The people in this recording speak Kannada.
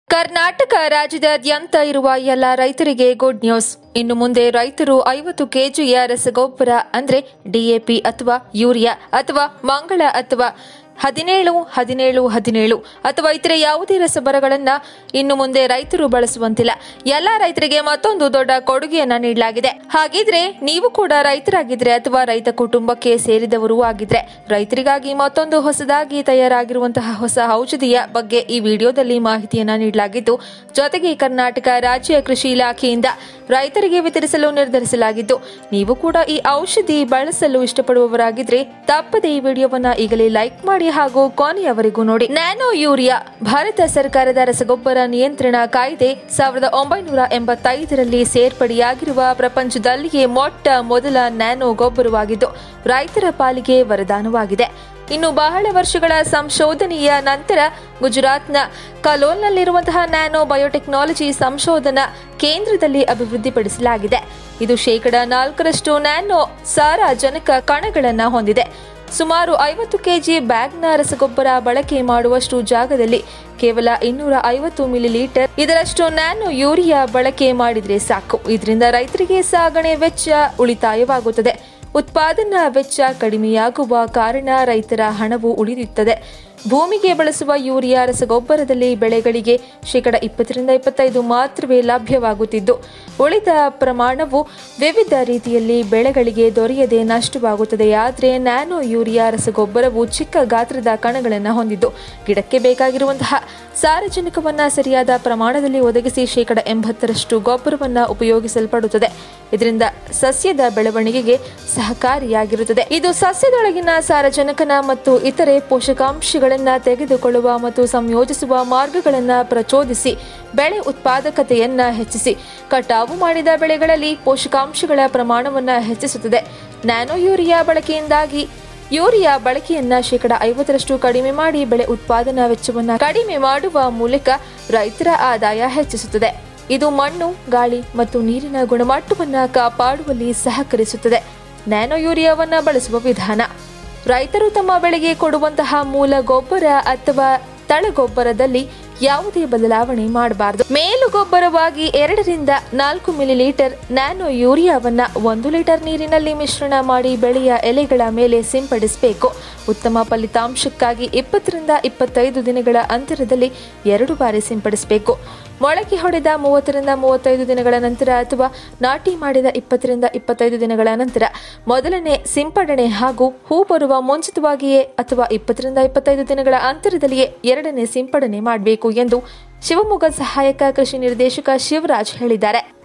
ಕರ್ನಾಟಕ ರಾಜ್ಯದಾದ್ಯಂತ ಇರುವ ಎಲ್ಲ ರೈತರಿಗೆ ಗುಡ್ ನ್ಯೂಸ್ ಇನ್ನು ಮುಂದೆ ರೈತರು ಐವತ್ತು ಕೆಜಿಯ ರಸಗೊಬ್ಬರ ಅಂದ್ರೆ ಡಿಎಪಿ ಅಥವಾ ಯೂರಿಯಾ ಅಥವಾ ಮಂಗಳ ಅಥವಾ ಹದಿನೇಳು ಹದಿನೇಳು ಹದಿನೇಳು ಅಥವಾ ಇತರೆ ಯಾವುದೇ ರಸಗೊಬ್ಬರಗಳನ್ನ ಇನ್ನು ಮುಂದೆ ರೈತರು ಬಳಸುವಂತಿಲ್ಲ ಎಲ್ಲ ರೈತರಿಗೆ ಮತ್ತೊಂದು ದೊಡ್ಡ ಕೊಡುಗೆಯನ್ನ ನೀಡಲಾಗಿದೆ ಹಾಗಿದ್ರೆ ನೀವು ಕೂಡ ರೈತರಾಗಿದ್ರೆ ಅಥವಾ ರೈತ ಕುಟುಂಬಕ್ಕೆ ಸೇರಿದವರು ಆಗಿದ್ರೆ ರೈತರಿಗಾಗಿ ಮತ್ತೊಂದು ಹೊಸದಾಗಿ ತಯಾರಾಗಿರುವಂತಹ ಹೊಸ ಔಷಧಿಯ ಬಗ್ಗೆ ಈ ವಿಡಿಯೋದಲ್ಲಿ ಮಾಹಿತಿಯನ್ನ ನೀಡಲಾಗಿದ್ದು ಜೊತೆಗೆ ಕರ್ನಾಟಕ ರಾಜ್ಯ ಕೃಷಿ ಇಲಾಖೆಯಿಂದ ರೈತರಿಗೆ ವಿತರಿಸಲು ನಿರ್ಧರಿಸಲಾಗಿದ್ದು ನೀವು ಕೂಡ ಈ ಔಷಧಿ ಬಳಸಲು ಇಷ್ಟಪಡುವವರಾಗಿದ್ರೆ ತಪ್ಪದೆ ಈ ವಿಡಿಯೋವನ್ನ ಈಗಲೇ ಲೈಕ್ ಮಾಡಿ ಹಾಗೂ ಕೊನೆಯವರೆಗೂ ನೋಡಿ ನ್ಯಾನೋ ಯೂರಿಯಾ ಭಾರತ ಸರ್ಕಾರದ ರಸಗೊಬ್ಬರ ನಿಯಂತ್ರಣ ಕಾಯ್ದೆ ಸಾವಿರದ ಒಂಬೈನೂರ ಎಂಬತ್ತೈದರಲ್ಲಿ ಸೇರ್ಪಡೆಯಾಗಿರುವ ಪ್ರಪಂಚದಲ್ಲಿಯೇ ಮೊಟ್ಟ ಮೊದಲ ನ್ಯಾನೋ ಗೊಬ್ಬರವಾಗಿದ್ದು ರೈತರ ಪಾಲಿಗೆ ವರದಾನವಾಗಿದೆ ಇನ್ನು ಬಹಳ ವರ್ಷಗಳ ಸಂಶೋಧನೆಯ ನಂತರ ಗುಜರಾತ್ನ ಕಲೋಲ್ನಲ್ಲಿರುವಂತಹ ನ್ಯಾನೋ ಬಯೋಟೆಕ್ನಾಲಜಿ ಸಂಶೋಧನಾ ಕೇಂದ್ರದಲ್ಲಿ ಅಭಿವೃದ್ಧಿಪಡಿಸಲಾಗಿದೆ ಇದು ಶೇಕಡ ನಾಲ್ಕರಷ್ಟು ನ್ಯಾನೋ ಸಾರಜನಕ ಕಣಗಳನ್ನು ಹೊಂದಿದೆ ಸುಮಾರು ಐವತ್ತು ಕೆಜಿ ಬ್ಯಾಗ್ನ ರಸಗೊಬ್ಬರ ಬಳಕೆ ಮಾಡುವಷ್ಟು ಜಾಗದಲ್ಲಿ ಕೇವಲ ಇನ್ನೂರ ಐವತ್ತು ಮಿಲಿಲೀಟರ್ ಇದರಷ್ಟು ನ್ಯಾನೋ ಯೂರಿಯಾ ಬಳಕೆ ಮಾಡಿದ್ರೆ ಸಾಕು ಇದರಿಂದ ರೈತರಿಗೆ ಸಾಗಣೆ ವೆಚ್ಚ ಉಳಿತಾಯವಾಗುತ್ತದೆ ಉತ್ಪಾದನಾ ವೆಚ್ಚ ಕಡಿಮೆಯಾಗುವ ಕಾರಣ ರೈತರ ಹಣವು ಉಳಿಯುತ್ತದೆ ಭೂಮಿಗೆ ಬಳಸುವ ಯೂರಿಯಾ ರಸಗೊಬ್ಬರದಲ್ಲಿ ಬೆಳೆಗಳಿಗೆ ಶೇಕಡ ಇಪ್ಪತ್ತರಿಂದ ಇಪ್ಪತ್ತೈದು ಮಾತ್ರವೇ ಲಭ್ಯವಾಗುತ್ತಿದ್ದು ಉಳಿದ ಪ್ರಮಾಣವು ವಿವಿಧ ರೀತಿಯಲ್ಲಿ ಬೆಳೆಗಳಿಗೆ ದೊರೆಯದೆ ನಷ್ಟವಾಗುತ್ತದೆ ಆದರೆ ನ್ಯಾನೋ ಯೂರಿಯಾ ರಸಗೊಬ್ಬರವು ಚಿಕ್ಕ ಗಾತ್ರದ ಕಣಗಳನ್ನು ಹೊಂದಿದ್ದು ಗಿಡಕ್ಕೆ ಬೇಕಾಗಿರುವಂತಹ ಸಾರಜನಕವನ್ನ ಸರಿಯಾದ ಪ್ರಮಾಣದಲ್ಲಿ ಒದಗಿಸಿ ಶೇಕಡ ಎಂಬತ್ತರಷ್ಟು ಗೊಬ್ಬರವನ್ನ ಉಪಯೋಗಿಸಲ್ಪಡುತ್ತದೆ ಇದರಿಂದ ಸಸ್ಯದ ಬೆಳವಣಿಗೆಗೆ ಸಹಕಾರಿಯಾಗಿರುತ್ತದೆ ಇದು ಸಸ್ಯದೊಳಗಿನ ಸಾರಜನಕನ ಮತ್ತು ಇತರೆ ಪೋಷಕಾಂಶಗಳನ್ನ ತೆಗೆದುಕೊಳ್ಳುವ ಮತ್ತು ಸಂಯೋಜಿಸುವ ಮಾರ್ಗಗಳನ್ನ ಪ್ರಚೋದಿಸಿ ಬೆಳೆ ಉತ್ಪಾದಕತೆಯನ್ನ ಹೆಚ್ಚಿಸಿ ಕಟಾವು ಮಾಡಿದ ಬೆಳೆಗಳಲ್ಲಿ ಪೋಷಕಾಂಶಗಳ ಪ್ರಮಾಣವನ್ನ ಹೆಚ್ಚಿಸುತ್ತದೆ ನ್ಯಾನೋ ಯೂರಿಯಾ ಬಳಕೆಯಿಂದಾಗಿ ಯೂರಿಯಾ ಬಳಕೆಯನ್ನ ಶೇಕಡ ಐವತ್ತರಷ್ಟು ಕಡಿಮೆ ಮಾಡಿ ಬೆಳೆ ಉತ್ಪಾದನಾ ವೆಚ್ಚವನ್ನ ಕಡಿಮೆ ಮಾಡುವ ಮೂಲಕ ರೈತರ ಆದಾಯ ಹೆಚ್ಚಿಸುತ್ತದೆ ಇದು ಮಣ್ಣು ಗಾಳಿ ಮತ್ತು ನೀರಿನ ಗುಣಮಟ್ಟವನ್ನ ಕಾಪಾಡುವಲ್ಲಿ ಸಹಕರಿಸುತ್ತದೆ ನ್ಯಾನೋ ಯೂರಿಯಾವನ್ನ ಬಳಸುವ ವಿಧಾನ ರೈತರು ತಮ್ಮ ಬೆಳೆಗೆ ಕೊಡುವಂತಹ ಮೂಲ ಗೊಬ್ಬರ ಅಥವಾ ತಳಗೊಬ್ಬರದಲ್ಲಿ ಯಾವುದೇ ಬದಲಾವಣೆ ಮಾಡಬಾರದು ಮೇಲು ಗೊಬ್ಬರವಾಗಿ ಎರಡರಿಂದ ನಾಲ್ಕು ಮಿಲಿಲೀಟರ್ ನ್ಯಾನೋ ಯೂರಿಯಾವನ್ನ ಒಂದು ಲೀಟರ್ ನೀರಿನಲ್ಲಿ ಮಿಶ್ರಣ ಮಾಡಿ ಬೆಳೆಯ ಎಲೆಗಳ ಮೇಲೆ ಸಿಂಪಡಿಸಬೇಕು ಉತ್ತಮ ಫಲಿತಾಂಶಕ್ಕಾಗಿ ಇಪ್ಪತ್ತರಿಂದ ಇಪ್ಪತ್ತೈದು ದಿನಗಳ ಅಂತರದಲ್ಲಿ ಎರಡು ಬಾರಿ ಸಿಂಪಡಿಸಬೇಕು ಮೊಳಕೆ ಹೊಡೆದ ಮೂವತ್ತರಿಂದ ಮೂವತ್ತೈದು ದಿನಗಳ ನಂತರ ಅಥವಾ ನಾಟಿ ಮಾಡಿದ ಇಪ್ಪತ್ತರಿಂದ ಇಪ್ಪತ್ತೈದು ದಿನಗಳ ನಂತರ ಮೊದಲನೇ ಸಿಂಪಡಣೆ ಹಾಗೂ ಹೂ ಬರುವ ಮುಂಚಿತವಾಗಿಯೇ ಅಥವಾ ಇಪ್ಪತ್ತರಿಂದ ಇಪ್ಪತ್ತೈದು ದಿನಗಳ ಅಂತರದಲ್ಲಿಯೇ ಎರಡನೇ ಸಿಂಪಡಣೆ ಮಾಡಬೇಕು ಎಂದು ಶಿವಮೊಗ್ಗ ಸಹಾಯಕ ಕೃಷಿ ನಿರ್ದೇಶಕ ಶಿವರಾಜ್ ಹೇಳಿದ್ದಾರೆ